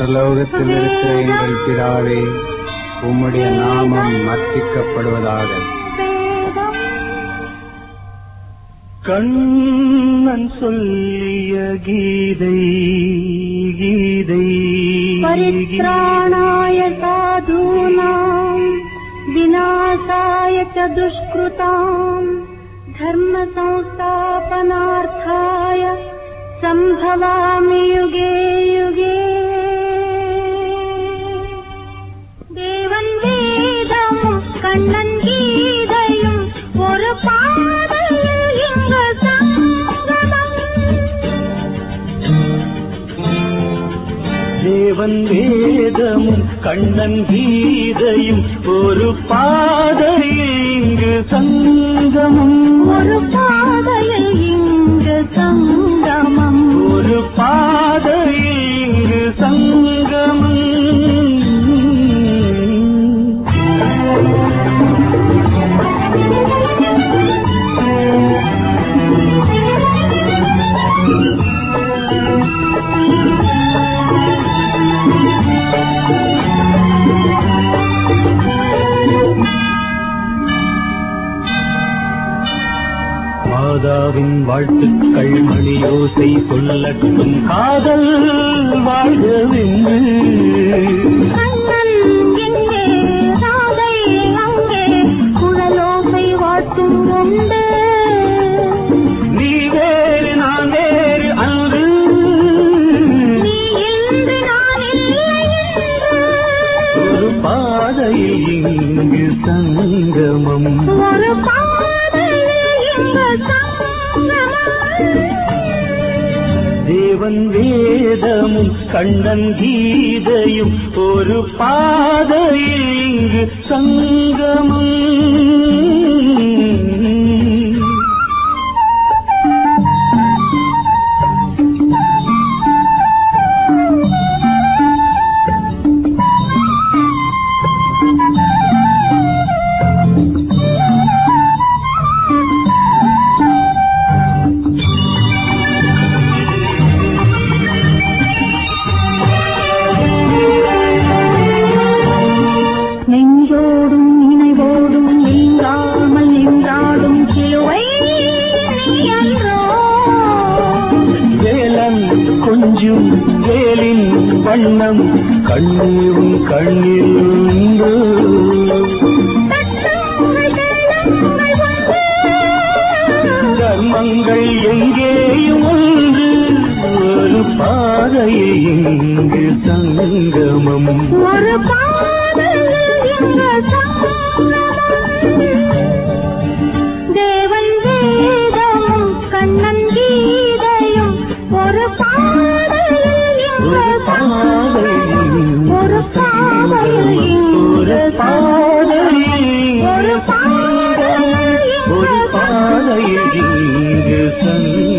பரலோகத்தில் இருக்கிற எங்கள் பிதாவே உம்முடைய நாமம் மர்த்திக்கப்படுவதாக கண்ணன் சொல்லிய கீதை கீதை परित्राणाय साधूनाम् विनाशाय च दुष्कृताम् धर्मसंस्थापनार्थाय सम्भवामि युगे युगे தேவன் வேதமும் கண்ணன் கீதையும் ஒரு பாதையில் இங்கு சங்கமம் தேவன் வேதமும் கண்ணன் கீதையும் ஒரு பாதையில் இங்கு சங்கமம் ஒரு பாதையில் இங்கு சங்கமம் ஒரு பாதையில் இங்கு சங்கமம் மாதாவின் வாழ்த்துக்கள் மணியோசை சொல்லட்டும் காதல் வாழ்கவென்று கண்ணன் எங்கே ராதை அங்கே குழலோசை வாட்டும் உண்டு நீ வேறு நான் வேறு அன்று நீ இன்று நான் இல்லை என்று ஒரு பாதையில் இங்கு சங்கமம் ஒரு பாதையில் இங்கு சங்கமம் தேவன் வேதமும் கண்ணன் கீதையும் ஒரு பாதையில் இங்கு சங்கமம் நெஞ்சோடும் நினைவோடும் நீங்காமல் நின்றாடும் சிலுவை நீ அன்றோ வேலன் கொஞ்சும் வேலின் வண்ணம் கண்ணீரும் கண்ணீர் உண்டு தட்டுங்கள் தேளங்கள் வந்து தர்மங்கள் எங்கேயும் ஒன்று ஒரு பாதையில் இங்கு சங்கமம் ஒரு பாதையில் இங்கு சங்கமம். தேவன் வேதமும் கண்ணன் கீதையும் ஒரு பாதையில் ஒரு இங்கு பாதையில் ஒரு பாதையில் ஒரு இங்கு பாதையில் ஒரு பாதையில் ஒரு பாதையில் இங்கு சங்கமம்